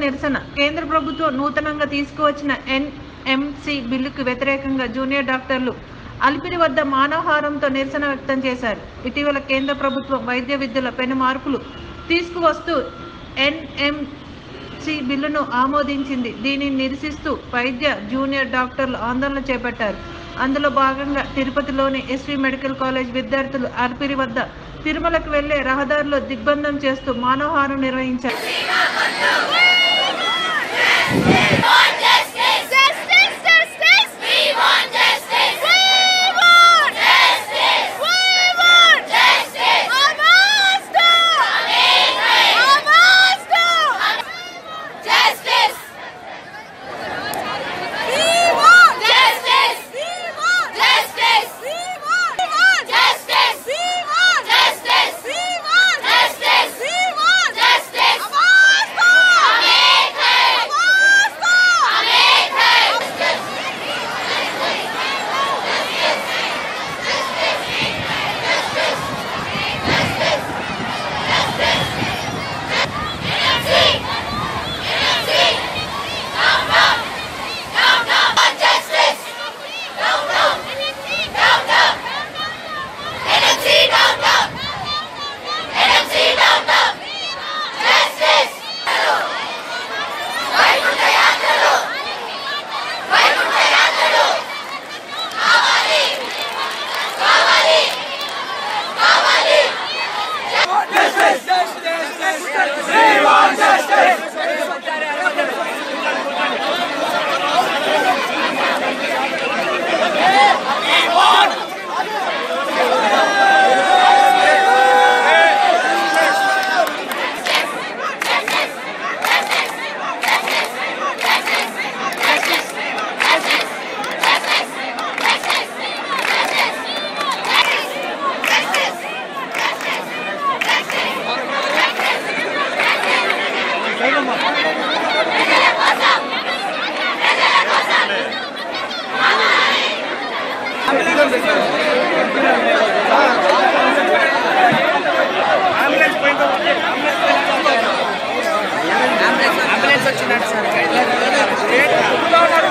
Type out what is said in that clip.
నిరసన కేంద్ర ప్రభుత్వం నూతనంగా తీసుకువచ్చిన ఎన్ఎంసి బిల్లుకు వ్యతిరేకంగా జూనియర్ డాక్టర్లు అలిపిరి వద్ద మానవహారంతో నిరసన వ్యక్తం చేశారు ఇటీవల కేంద్ర ప్రభుత్వం వైద్య విద్యలో పెను మార్పులు తీసుకువస్తూ ఎన్ఎంసి బిల్లును ఆమోదించింది దీనిని నిరసిస్తూ వైద్య జూనియర్ డాక్టర్లు ఆందోళన చేపట్టారు అందులో భాగంగా తిరుపతిలోని ఎస్వి మెడికల్ కాలేజ్ విద్యార్థులు అలిపిరి వద్ద తిరుమలకు వెళ్లే రహదారిలో దిగ్బంధం చేస్తూ మానవహారం నిర్వహించారు Justice! Justice! Justice! We want justice! We want justice! We want justice! Amasto! Amasto! Justice! We want justice! We want justice! We want justice! We want justice! We want justice! We want justice! Amasto! Amasto! Justice! Down, down! Down, down! NMC down, down! NMC down, down! Justice! Vaikuntha యాత్రలు వైకుంఠ యాత్రలు కావాలి కావాలి కావాలి ambulance వచ్చినట్టు sir